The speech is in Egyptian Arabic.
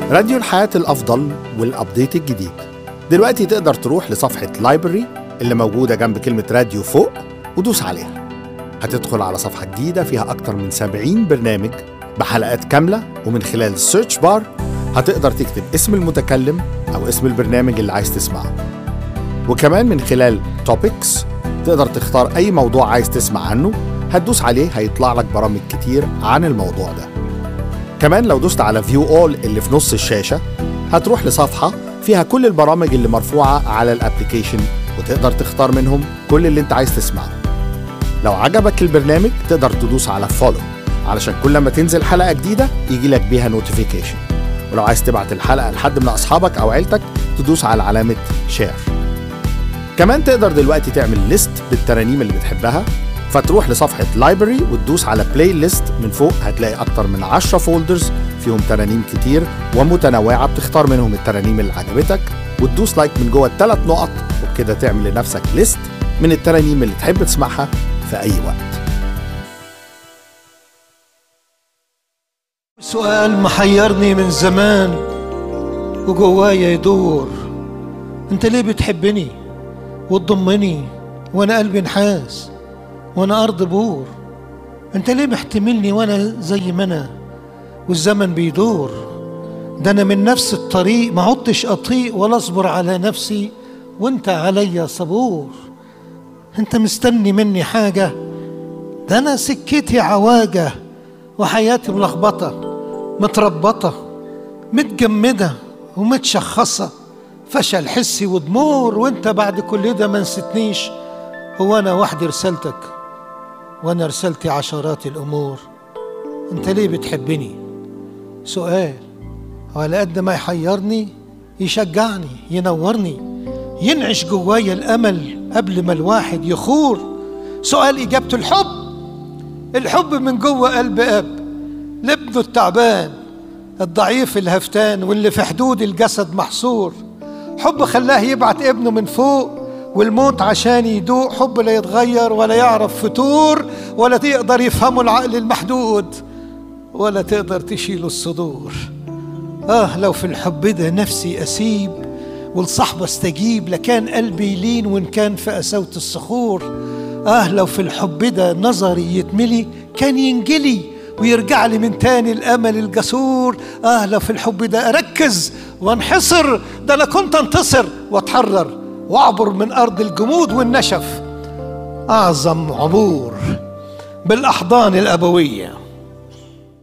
راديو الحياة الأفضل والأبديت الجديد دلوقتي تقدر تروح لصفحة لايبرري اللي موجودة جنب كلمة راديو فوق ودوس عليها هتدخل على صفحة جديدة فيها أكتر من 70 برنامج بحلقات كاملة ومن خلال السيرش بار هتقدر تكتب اسم المتكلم أو اسم البرنامج اللي عايز تسمعه وكمان من خلال توبكس تقدر تختار أي موضوع عايز تسمع عنه هتدوس عليه هيطلع لك برامج كتير عن الموضوع ده كمان لو دوست على فيو اول اللي في نص الشاشة هتروح لصفحة فيها كل البرامج اللي مرفوعة على الابليكيشن وتقدر تختار منهم كل اللي انت عايز تسمعه لو عجبك البرنامج تقدر تدوس على فولو علشان كل ما تنزل حلقة جديدة يجي لك بيها نوتيفيكيشن ولو عايز تبعت الحلقة لحد من أصحابك أو عيلتك تدوس على علامة شير كمان تقدر دلوقتي تعمل ليست بالترانيم اللي بتحبها فتروح لصفحة لايبرري وتدوس على بلاي ليست من فوق هتلاقي أكتر من 10 فولدرز فيهم ترانيم كتير ومتنوعة بتختار منهم الترانيم اللي عجبتك وتدوس لايك من جوه الثلاث نقط وبكده تعمل لنفسك ليست من الترانيم اللي تحب تسمعها في أي وقت سؤال محيرني من زمان وجوايا يدور انت ليه بتحبني وتضمني وانا قلبي نحاس وانا ارض بور انت ليه محتملني وانا زي ما انا والزمن بيدور ده انا من نفس الطريق ما عدتش اطيق ولا اصبر على نفسي وانت عليا صبور انت مستني مني حاجه ده انا سكتي عواجه وحياتي ملخبطه متربطه متجمده ومتشخصه فشل حسي ودمور وانت بعد كل ده ما نسيتنيش هو انا وحدي رسالتك وانا رسالتي عشرات الامور انت ليه بتحبني سؤال وعلى قد ما يحيرني يشجعني ينورني ينعش جوايا الامل قبل ما الواحد يخور سؤال اجابته الحب الحب من جوه قلب اب لابنه التعبان الضعيف الهفتان واللي في حدود الجسد محصور حب خلاه يبعت ابنه من فوق والموت عشان يدوق حب لا يتغير ولا يعرف فتور ولا يقدر يفهمه العقل المحدود ولا تقدر تشيله الصدور آه لو في الحب ده نفسي أسيب والصحبة استجيب لكان قلبي يلين وإن كان في قساوة الصخور آه لو في الحب ده نظري يتملي كان ينجلي ويرجع لي من تاني الأمل الجسور آه لو في الحب ده أركز وانحصر ده أنا كنت أنتصر وأتحرر وأعبر من أرض الجمود والنشف أعظم عبور بالأحضان الأبوية